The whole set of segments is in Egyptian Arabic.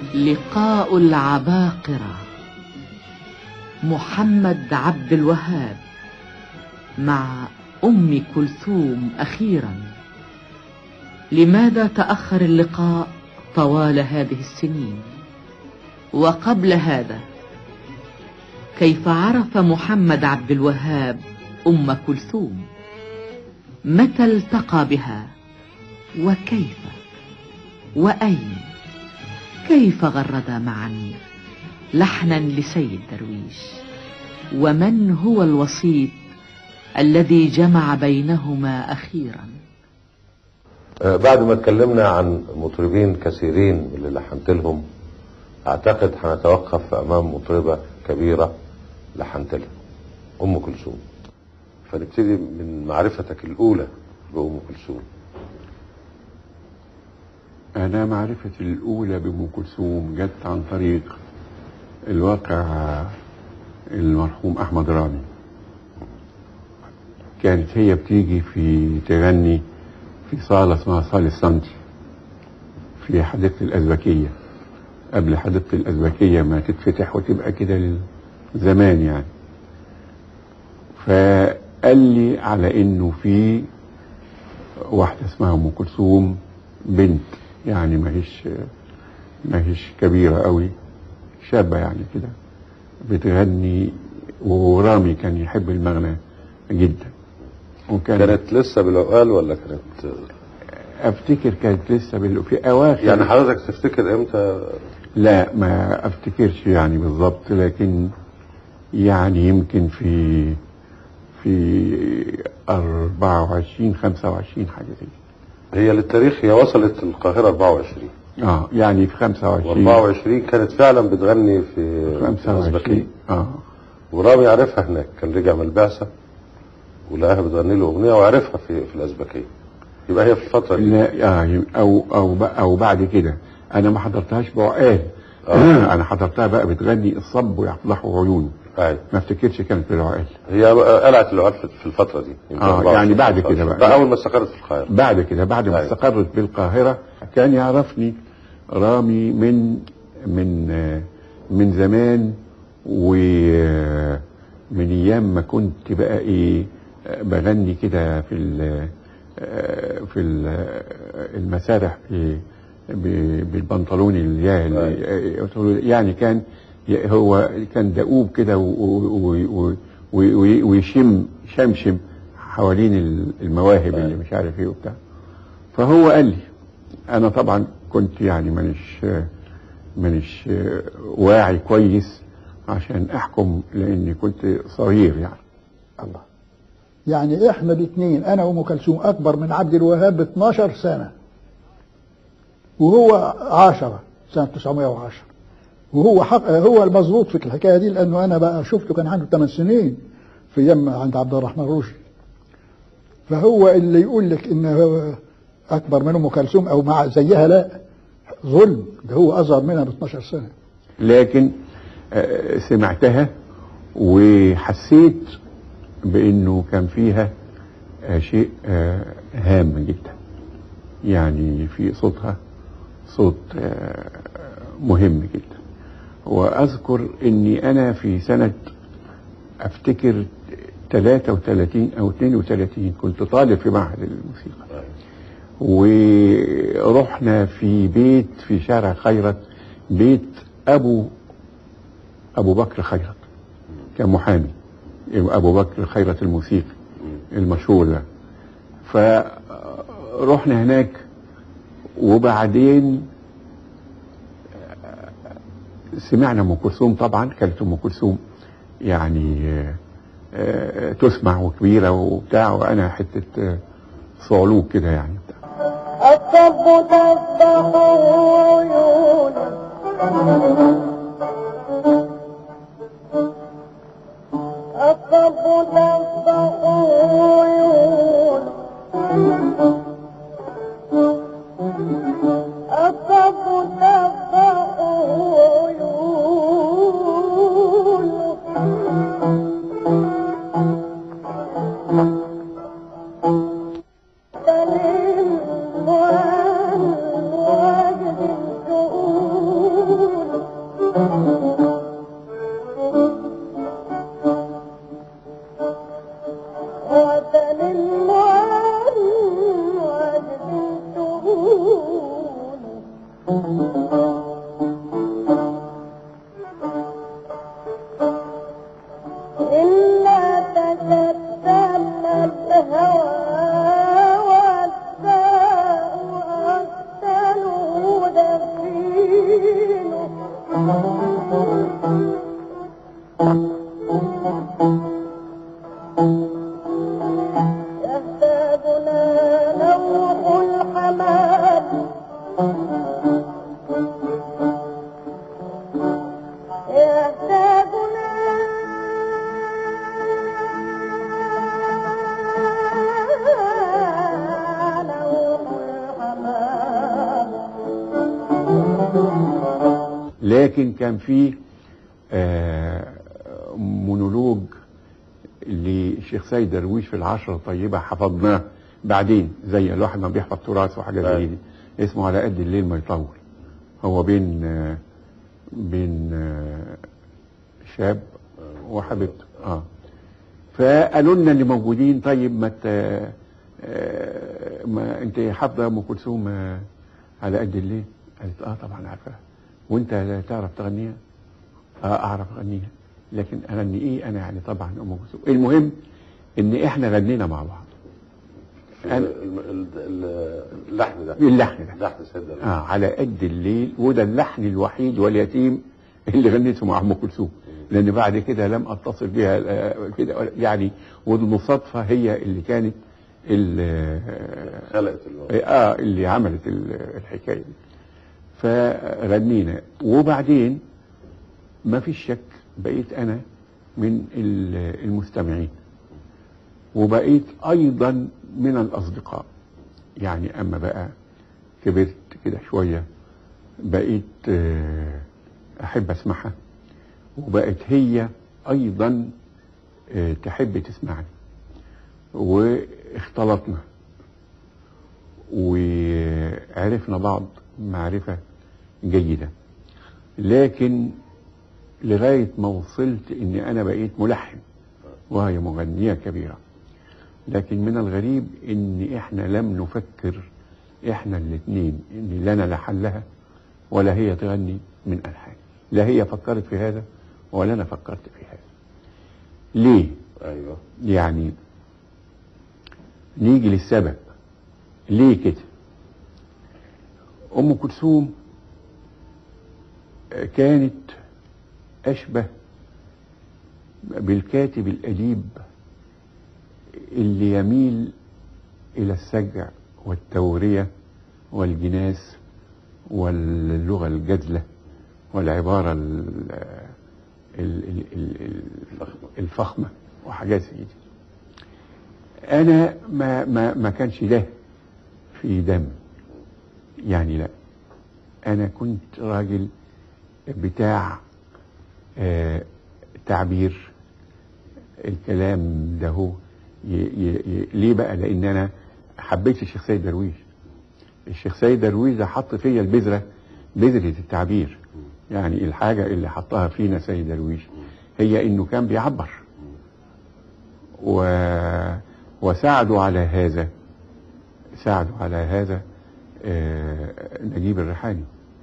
لقاء العباقرة محمد عبد الوهاب مع أم كلثوم أخيرا لماذا تأخر اللقاء طوال هذه السنين وقبل هذا كيف عرف محمد عبد الوهاب أم كلثوم متى التقى بها وكيف وأين كيف غردا معا لحنا لسيد درويش ومن هو الوسيط الذي جمع بينهما أخيرا آه، بعد ما اتكلمنا عن مطربين كثيرين اللي لحنت لهم اعتقد هنتوقف امام مطربة كبيرة لحنت لها ام كلثوم فنبتدي من معرفتك الاولى بام كلثوم أنا معرفتي الأولى بأم كلثوم جت عن طريق الواقع المرحوم أحمد رامي كانت هي بتيجي في تغني في صالة اسمها صالة السنتي في حديقة الأزبكية قبل حديقة الأزبكية ما تتفتح وتبقى كده زمان يعني فقال لي على إنه في واحدة اسمها أم كلثوم بنت يعني ما هيش ما هيش كبيرة قوي شابة يعني كده بتغني ورامي كان يحب المغنى جدا وكان كانت لسه بالعقال ولا كانت افتكر كانت لسه بال... في اواخر يعني حضرتك تفتكر امتى لا ما افتكرش يعني بالظبط لكن يعني يمكن في في 24 25 حاجه زي كده. هي للتاريخ هي وصلت القاهرة 24 اه يعني في 25 و24 كانت فعلا بتغني في 25 اه ورامي عرفها هناك كان رجع من البعثة ولقاها بتغني له اغنية وعرفها في في الازبكية يبقى هي في الفترة دي لا آه او او ب- او بعد كده انا ما حضرتهاش بعقال آه. انا حضرتها بقى بتغني الصب ويفضحوا عيونه أيوة. ما افتكرش كانت بالعقال هي قلعت العقال في- في الفترة دي يمكن آه، 24 يعني بعد 25. كده بقى. ده أول ما استقرت في القاهرة بعد كده بعد ما أيوة. استقرت بالقاهرة كان يعرفني رامي من من آه، من زمان ومن ايام ما كنت بقى ايه آه، بغني كده في ال- آه، في ال- آه، المسارح في ب- بالبنطلون الجاهل يعني كان ي- هو كان دؤوب كده و- و- و- و- و- ويشم شمشم حوالين المواهب اللي مش عارف ايه وبتاع فهو قال لي انا طبعا كنت يعني مانيش مانيش واعي كويس عشان احكم لاني كنت صغير يعني الله يعني احنا الاثنين انا وام كلثوم اكبر من عبد الوهاب ب 12 سنه وهو 10 سنه 910 وهو حق هو المظبوط في الحكايه دي لانه انا بقى شفته كان عنده 8 سنين في يم عند عبد الرحمن رشدي فهو اللي يقول لك ان هو اكبر من ام كلثوم او مع زيها لا ظلم ده هو اصغر منها ب 12 سنه لكن آه، سمعتها وحسيت بانه كان فيها آه، شيء آه، هام جدا يعني في صوتها صوت آه، مهم جدا واذكر اني انا في سنه افتكر 33 او 32 كنت طالب في معهد الموسيقى ورحنا في بيت في شارع خيرت بيت ابو ابو بكر خيرت كان محامي ابو بكر خيرت الموسيقي المشهور ده فرحنا هناك وبعدين سمعنا ام كلثوم طبعا كانت ام كلثوم يعني آه، آه، تسمع وكبيره وبتاع وانا حته آه، صعلوك كده يعني بتاع. الصب تفتح عيونا الصب تفتح عيونا الصب تفتح عيونا دليل وان واجد الشؤون نوى والداء أحسن دفين يهتابنا نوح الحمام يهتابنا نوح الحمام لكن كان في آه، مونولوج للشيخ سيد درويش في العشرة الطيبة حفظناه بعدين زي الواحد ما بيحفظ تراث وحاجات زي دي اسمه على قد الليل ما يطول هو بين آه، بين آه، شاب وحبيبته اه فقالوا لنا اللي موجودين طيب ما ت- آه، ما انت حافظه ام كلثوم آه، على قد الليل قالت اه طبعا عارفاها وانت لا تعرف تغنيها اه اعرف اغنيها لكن اغني ايه انا يعني طبعا ام كلثوم المهم ان احنا غنينا مع بعض أنا- الم- ال- ال- اللحن ده اللحن ده لحن سيد درويش. اه على قد الليل وده اللحن الوحيد واليتيم اللي غنيته مع ام كلثوم لان بعد كده لم اتصل بها آه، كده ولا- يعني والمصادفه هي اللي كانت ال- خلقت الموضوع اه اللي عملت ال- الحكايه دي فغنينا وبعدين ما فيش شك بقيت انا من ال- المستمعين وبقيت ايضا من الاصدقاء يعني اما بقى كبرت كده شويه بقيت آه، احب اسمعها وبقت هي ايضا آه، تحب تسمعني واختلطنا وعرفنا بعض معرفة جيدة لكن لغاية ما وصلت اني انا بقيت ملحن وهي مغنية كبيرة لكن من الغريب ان احنا لم نفكر احنا الاثنين ان لا انا لحن لها ولا هي تغني من الحان لا هي فكرت في هذا ولا انا فكرت في هذا ليه ايوه يعني نيجي للسبب ليه كده ام كلثوم كانت اشبه بالكاتب الاديب اللي يميل الى السجع والتوريه والجناس واللغه الجدله والعباره ال- ال- ال- ال- ال- الفخمه وحاجات زي دي انا ما ما ما كانش ده في دم يعني لا انا كنت راجل بتاع آه تعبير الكلام ده هو ي ي ي ليه بقى لان انا حبيت الشيخ سيد درويش الشيخ سيد درويش ده حط فيا البذره بذره التعبير يعني الحاجه اللي حطها فينا سيد درويش هي انه كان بيعبر و... وساعدوا على هذا ساعدوا على هذا آه، نجيب الريحاني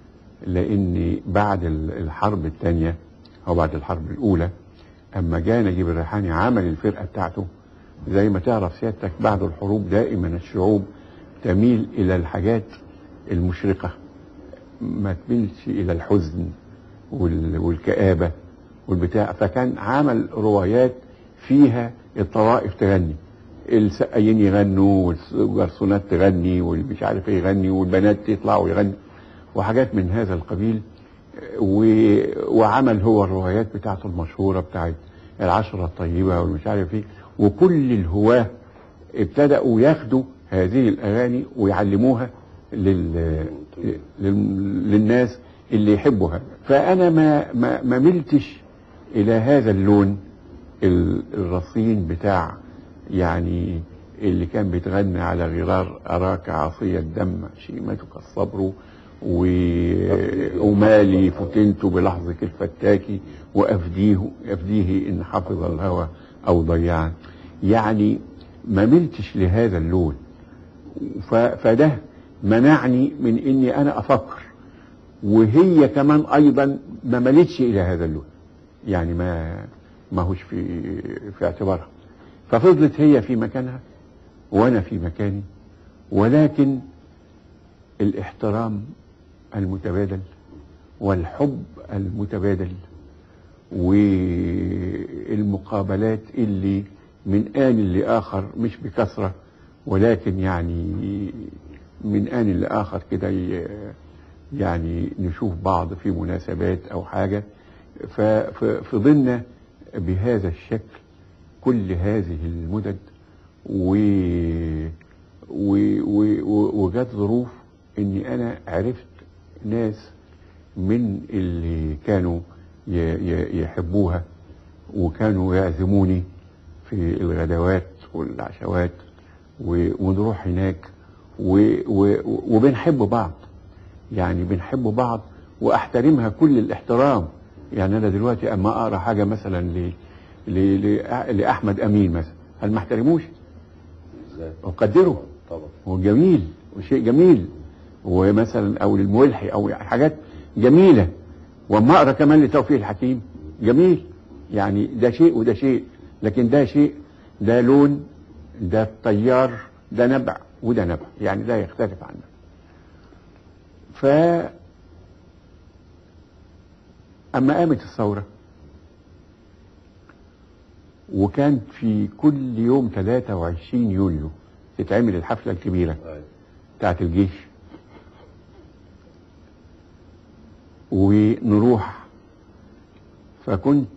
لان بعد ال- الحرب الثانيه او بعد الحرب الاولى اما جاء نجيب الريحاني عمل الفرقه بتاعته زي ما تعرف سيادتك بعد الحروب دائما الشعوب تميل الى الحاجات المشرقه ما تميلش الى الحزن وال- والكآبة والبتاع فكان عمل روايات فيها الطوائف تغني السقايين يغنوا والجرسونات تغني والمش عارف ايه يغني والبنات يطلعوا يغني وحاجات من هذا القبيل و... وعمل هو الروايات بتاعته المشهورة بتاعت العشرة الطيبة والمش عارف ايه وكل الهواة ابتدأوا ياخدوا هذه الأغاني ويعلموها لل... لل... للناس اللي يحبوا هذا فأنا ما ما ما ملتش إلى هذا اللون ال- الرصين بتاع يعني اللي كان بيتغنى على غرار أراك عصي الدم شيمتك الصبر و... ومالي فتنت بلحظك الفتاك وأفديه أفديه إن حفظ الهوى أو ضيعا يعني ما ملتش لهذا اللون ف... فده منعني من إني أنا أفكر وهي كمان أيضا ما ملتش إلى هذا اللون يعني ما ما هوش في في اعتبارها ففضلت هي في مكانها وانا في مكاني ولكن الاحترام المتبادل والحب المتبادل والمقابلات اللي من آن لآخر مش بكثرة ولكن يعني من آن لآخر كده ي- يعني نشوف بعض في مناسبات أو حاجة ف- ف- فضلنا بهذا الشكل كل هذه المدد و و- و- و- وجات ظروف اني انا عرفت ناس من اللي كانوا ي- ي- يحبوها وكانوا يعزموني في الغدوات والعشوات و- ونروح هناك و- و- وبنحب بعض يعني بنحب بعض واحترمها كل الاحترام يعني انا دلوقتي اما اقرا حاجه مثلا ل ل- ل- لاحمد امين مثلا هل ما احترموش ازاي اقدره طبعا هو جميل وشيء جميل ومثلا او للملحي او حاجات جميله واما اقرا كمان لتوفيق الحكيم جميل يعني ده شيء وده شيء لكن ده شيء ده لون ده طيار ده نبع وده نبع يعني ده يختلف عنه ف اما قامت الثوره وكان في كل يوم 23 يوليو تتعمل الحفله الكبيره أيوة. بتاعت الجيش ونروح فكنت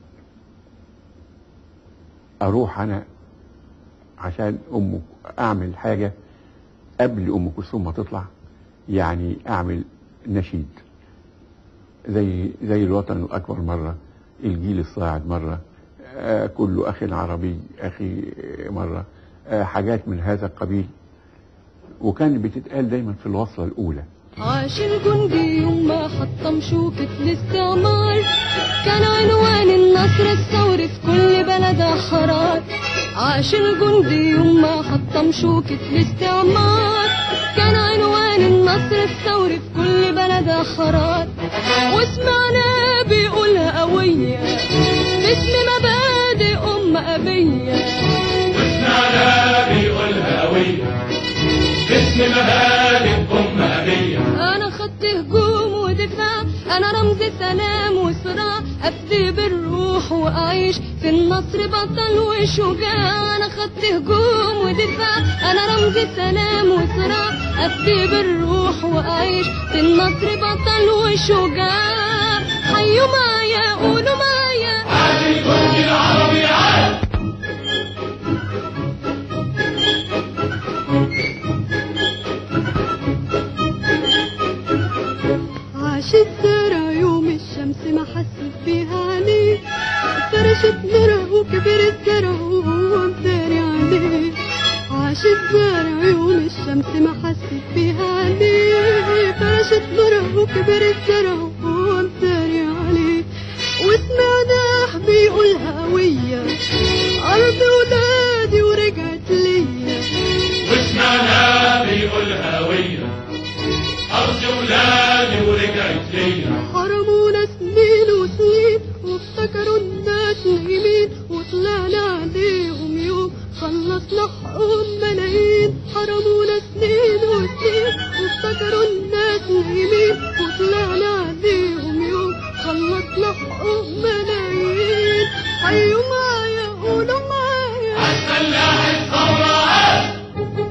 اروح انا عشان ام اعمل حاجه قبل ام كلثوم ما تطلع يعني اعمل نشيد زي زي الوطن الاكبر مره الجيل الصاعد مره آه كل اخ عربي اخي مره آه حاجات من هذا القبيل وكانت بتتقال دايما في الوصله الاولى عاش الجندي يوم ما حطم شوكة الاستعمار كان عنوان النصر الثوري في كل بلد حرار عاش الجندي يوم ما حطم شوكة الاستعمار كان عنوان النصر الثوري في كل بلد حرار وسمعنا بيقولها قوية باسم مبادئ أم أبية وسمعنا بيقولها قوية باسم مبادئ أم أبية انا خدت هجوم ودفاع انا رمز سلام وصراع افدي بالروح واعيش في النصر بطل وشجاع انا خدت هجوم ودفاع انا رمز سلام وصراع افدي بالروح واعيش في النصر بطل وشجاع حيوا معايا قولوا معايا عاش الجندي العربي عاش عاش الزرع يوم الشمس ما حست بيها عليه فرشت نره وكبر الزرع وهو مداري عليه عاش الزرع يوم الشمس ما حست بيها عليه فرشت نره وكبر الزرع وهو مداري عليه وسمعنا بيقولها قوية أرض ولادي ورجعت ليا وسمعنا بيقولها قوية أرض ولادي ورجعت ليا حرمونا سنين وسنين وافتكروا الناس نايمين وطلعنا عليهم يوم خلصنا حقهم ملايين حرمونا سنين وسنين وافتكروا الناس نايمين وطلعنا عليهم يوم خلصنا حقهم ملايين حيوا معايا قولوا معايا فلاح الثورة عاش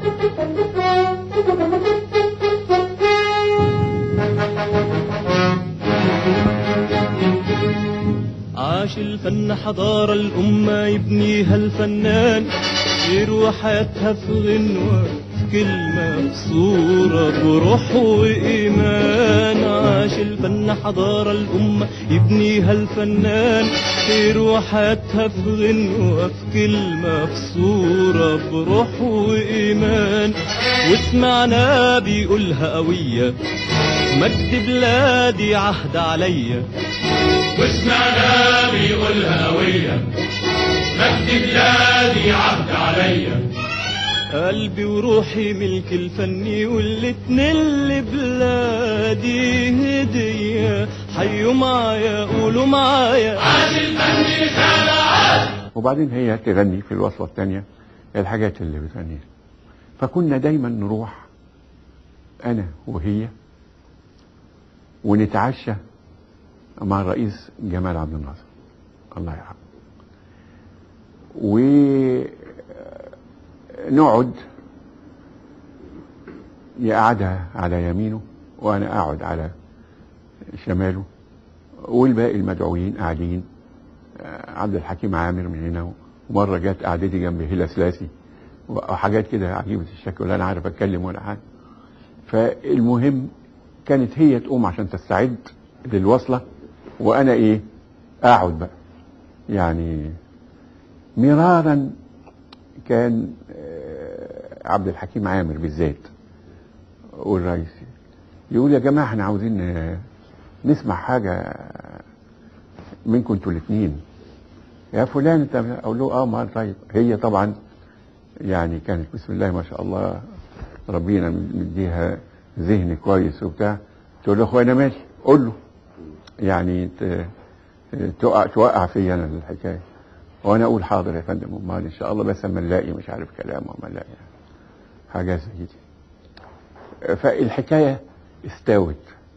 عاش الفن حضارة الأمة يبنيها الفنان يروي حياتها في غنوة في كلمة في صورة بروح وإيمان عاش الفن حضارة الأمة يبنيها الفنان يروي حياتها في غنوة في كلمة في صورة بروح وإيمان وسمعنا بيقولها قوية مجد بلادي عهد عليا وسمعنا بيقولها قوية مجد بلادي عهد عليا قلبي وروحي ملك الفني والاتنين لبلادي هدية حيوا معايا قولوا معايا عاش الفن خالع عاش وبعدين هي تغني في الوصلة الثانية الحاجات اللي بتغنيها فكنا دايما نروح انا وهي ونتعشى مع الرئيس جمال عبد الناصر الله يرحمه ونقعد يقعدها على يمينه وانا اقعد على شماله والباقي المدعوين قاعدين آه، عبد الحكيم عامر من هنا ومره جت قعدتي جنب هيلا سلاسي وحاجات كده عجيبه الشكل ولا انا عارف اتكلم ولا حاجه فالمهم كانت هي تقوم عشان تستعد للوصله وانا ايه اقعد بقى يعني مرارا كان آه، عبد الحكيم عامر بالذات والرئيس يقول يا جماعه احنا عاوزين آه، نسمع حاجه منكم انتوا الاثنين يا فلان انت اقول له اه ما طيب هي طبعا يعني كانت بسم الله ما شاء الله ربنا مديها ذهن كويس وبتاع تقول له اخويا انا مالي قول له يعني ت- تقع توقع فيا انا الحكايه وانا اقول حاضر يا فندم امال ان شاء الله بس اما نلاقي مش عارف كلام وما نلاقي حاجه زي دي فالحكايه استوت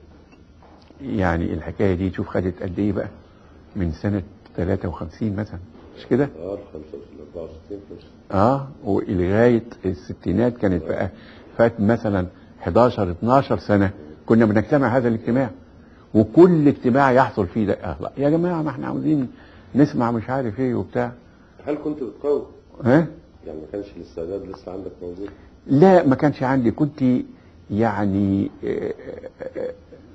يعني الحكايه دي شوف خدت قد ايه بقى من سنه 53 مثلا مش كده؟ اه 64 اه ولغايه الستينات كانت بقى فات مثلا 11 12 سنه كنا بنجتمع هذا الاجتماع وكل اجتماع يحصل فيه ده آه لا يا جماعه ما احنا عاوزين نسمع مش عارف ايه وبتاع هل كنت بتقوم؟ ها يعني ما كانش الاستعداد لسه عندك موجود؟ لا ما كانش عندي كنت يعني آه، آه،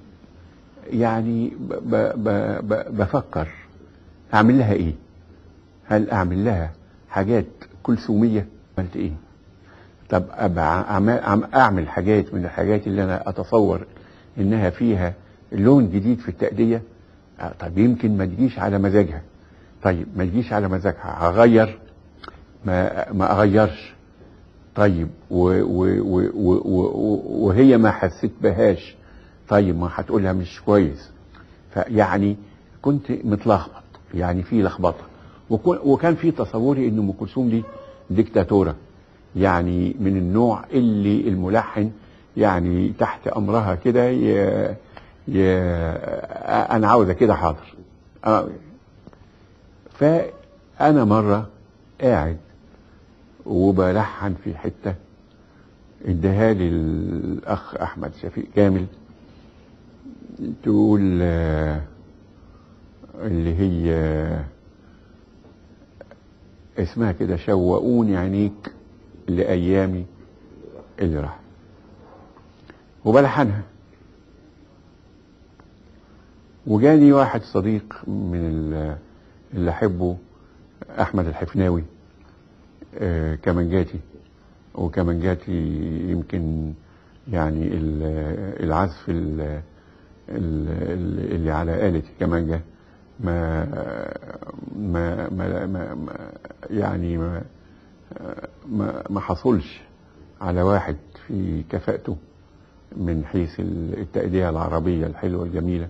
يعني ب- ب- ب- ب- بفكر اعمل لها ايه هل اعمل لها حاجات كلثوميه عملت ايه طب أبقى أعمل, أعم- اعمل حاجات من الحاجات اللي انا اتصور انها فيها لون جديد في التأدية آه، طب يمكن ما تجيش على مزاجها طيب ما تجيش على مزاجها هغير ما ما اغيرش طيب و و و و و وهي ما حسيت بهاش طيب ما هتقولها مش كويس فيعني كنت متلخبط يعني في لخبطه وكو- وكان في تصوري ان ام كلثوم دي ديكتاتوره يعني من النوع اللي الملحن يعني تحت امرها كده ي- ي- انا عاوزه كده حاضر آه. فانا مره قاعد وبلحن في حته اداها لي الاخ احمد شفيق كامل تقول آه، اللي هي آه، اسمها كده شوقوني عينيك لايامي اللي راح وبلحنها وجاني واحد صديق من ال- اللي احبه احمد الحفناوي آه، كمانجاتي وكمانجاتي يمكن يعني ال- العزف ال- ال- ال- اللي على آلة الكمانجة ما ما ما, ما, ما يعني ما ما, ما حصلش على واحد في كفاءته من حيث التأدية العربية الحلوة الجميلة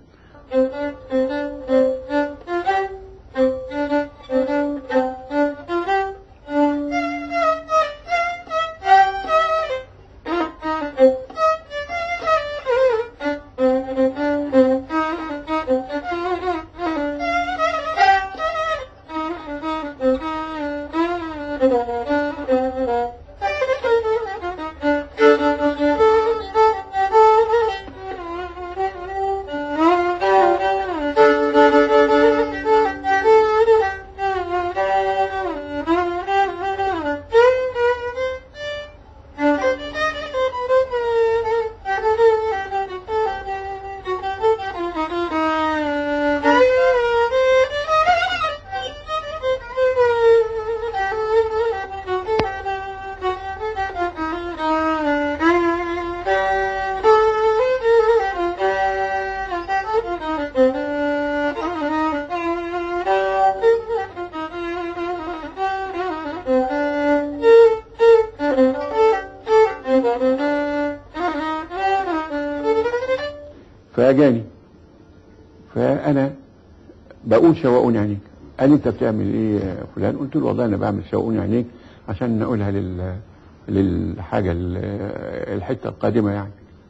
فاجاني فانا بقول شوقوني عينيك قال لي انت بتعمل ايه يا فلان قلت له والله انا بعمل شوقوني عينيك عشان نقولها لل للحاجة ال- الحتة القادمة يعني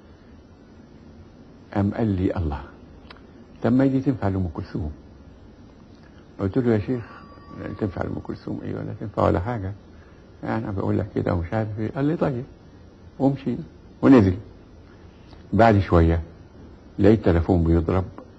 قام قال لي الله طب ما دي تنفع لأم كلثوم قلت له يا شيخ تنفع لأم كلثوم ايه ولا تنفع ولا حاجة يعني أنا بقول لك كده ومش عارف ايه قال لي طيب ومشي ونزل بعد شوية لقيت تليفون بيضرب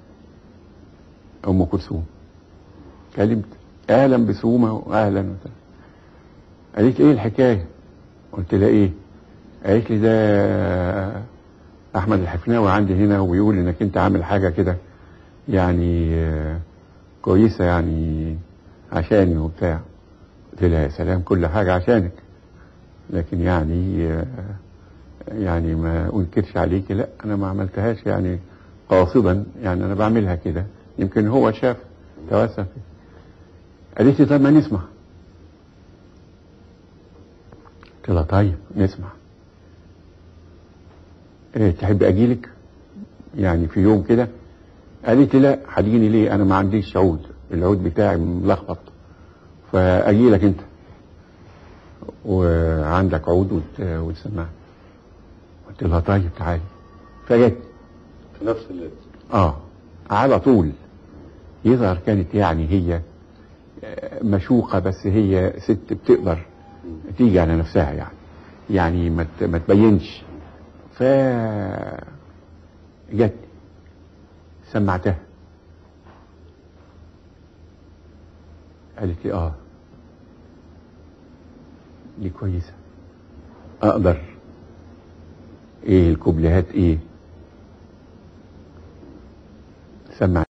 أم كلثوم كلمت أهلا بسومة وأهلا وسهلا قالت لي ايه الحكاية قلت لها ايه قالت لي ده احمد الحفناوي عندي هنا وبيقول انك انت عامل حاجة كده يعني آه، كويسة يعني عشاني وبتاع قلت لها يا سلام كل حاجة عشانك لكن يعني آه، يعني ما انكرش عليكي لا انا ما عملتهاش يعني قاصدا يعني انا بعملها كده يمكن هو شاف توسع فيه قالت لي طب ما نسمع قلت لها طيب نسمع ايه تحب اجيلك يعني في يوم كده قالت لي لا هتجيني ليه انا ما عنديش عود العود بتاعي ملخبط فاجيلك انت وعندك عود وت- وتسمعني قلت لها طيب تعالي فجت في نفس الليل اه على طول يظهر كانت يعني هي آه، مشوقة بس هي ست بتقدر تيجي على نفسها يعني يعني ما ت- ما تبينش ف جت سمعتها قالت لي اه دي كويسة اقدر ايه الكوبليهات ايه سمع